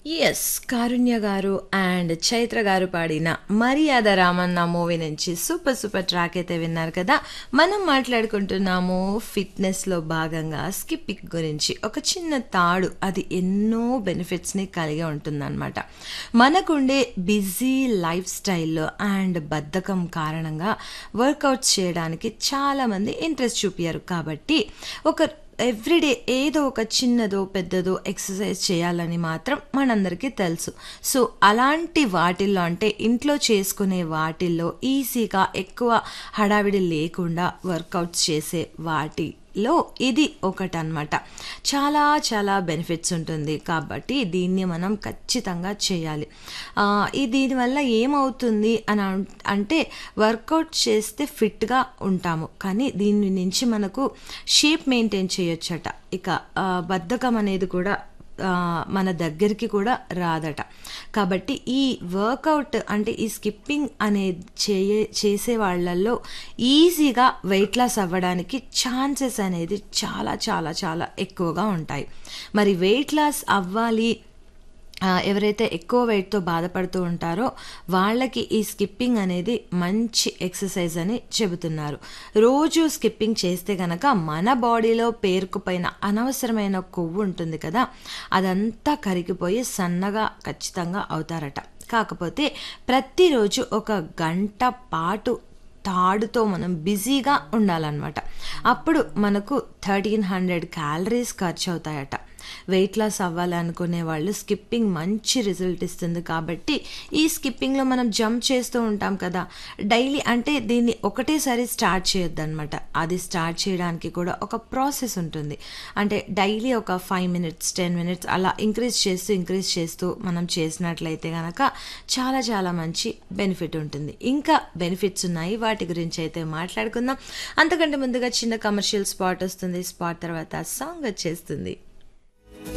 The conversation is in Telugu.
ఎస్ కారుణ్య గారు అండ్ చైత్ర గారు పాడిన మర్యాద రామన్న మూవీ నుంచి సూపర్ సూపర్ ట్రాక్ అయితే విన్నారు కదా మనం మాట్లాడుకుంటున్నాము ఫిట్నెస్లో భాగంగా స్కిప్పింగ్ గురించి ఒక చిన్న తాడు అది ఎన్నో బెనిఫిట్స్ని కలిగి ఉంటుందన్నమాట మనకుండే బిజీ లైఫ్ స్టైల్లో అండ్ బద్ధకం కారణంగా వర్కౌట్స్ చేయడానికి చాలామంది ఇంట్రెస్ట్ చూపారు కాబట్టి ఒక ఎవ్రీడే ఏదో ఒక చిన్నదో పెద్దదో ఎక్సర్సైజ్ చేయాలని మాత్రం మనందరికీ తెలుసు సో అలాంటి వాటిల్లో అంటే ఇంట్లో చేసుకునే వాటిల్లో ఈజీగా ఎక్కువ హడావిడి లేకుండా వర్కౌట్స్ చేసే వాటిలో ఇది ఒకటి అనమాట చాలా చాలా బెనిఫిట్స్ ఉంటుంది కాబట్టి దీన్ని మనం ఖచ్చితంగా చేయాలి ఆ, ఈ దీనివల్ల ఏమవుతుంది అని అన్- అంటే వర్కౌట్ చేస్తే ఫిట్గా ఉంటాము కానీ దీని నుంచి మనకు షేప్ మెయింటైన్ చేయొచ్చట ఇక ఆ, బద్ధకం అనేది కూడా ఆ, మన దగ్గరికి కూడా రాదట కాబట్టి ఈ వర్కౌట్ అంటే ఈ స్కిప్పింగ్ అనేది చేయ చేసే వాళ్ళల్లో ఈజీగా వెయిట్ లాస్ అవ్వడానికి ఛాన్సెస్ అనేది చాలా చాలా చాలా ఎక్కువగా ఉంటాయి మరి వెయిట్ లాస్ అవ్వాలి ఆ, ఎవరైతే ఎక్కువ వెయిట్తో బాధపడుతూ ఉంటారో వాళ్ళకి ఈ స్కిప్పింగ్ అనేది మంచి ఎక్సర్సైజ్ అని చెబుతున్నారు రోజు స్కిప్పింగ్ చేస్తే గనక మన బాడీలో పేరుకుపోయిన అనవసరమైన కొవ్వు ఉంటుంది కదా అదంతా కరిగిపోయి సన్నగా ఖచ్చితంగా అవుతారట కాకపోతే ప్రతిరోజు ఒక గంట పాటు తాడుతో మనం బిజీగా ఉండాలన్నమాట అప్పుడు మనకు థర్టీన్ హండ్రెడ్ క్యాలరీస్ ఖర్చు అవుతాయట వెయిట్ లాస్ అవ్వాలనుకునే వాళ్ళు స్కిప్పింగ్ మంచి రిజల్ట్ ఇస్తుంది కాబట్టి ఈ స్కిప్పింగ్లో మనం జంప్ చేస్తూ ఉంటాం కదా డైలీ అంటే దీన్ని ఒకటేసారి స్టార్ట్ చేయొద్దు అనమాట అది స్టార్ట్ చేయడానికి కూడా ఒక ప్రాసెస్ ఉంటుంది అంటే డైలీ ఒక ఫైవ్ మినిట్స్ టెన్ మినిట్స్ అలా ఇంక్రీజ్ చేస్తూ ఇంక్రీజ్ చేస్తూ మనం చేసినట్లయితే కనుక చాలా చాలా మంచి బెనిఫిట్ ఉంటుంది ఇంకా బెనిఫిట్స్ ఉన్నాయి వాటి గురించి అయితే మాట్లాడుకుందాం అంతకంటే ముందుగా చిన్న కమర్షియల్ స్పాట్ వస్తుంది స్పాట్ తర్వాత సాంగ్ వచ్చేస్తుంది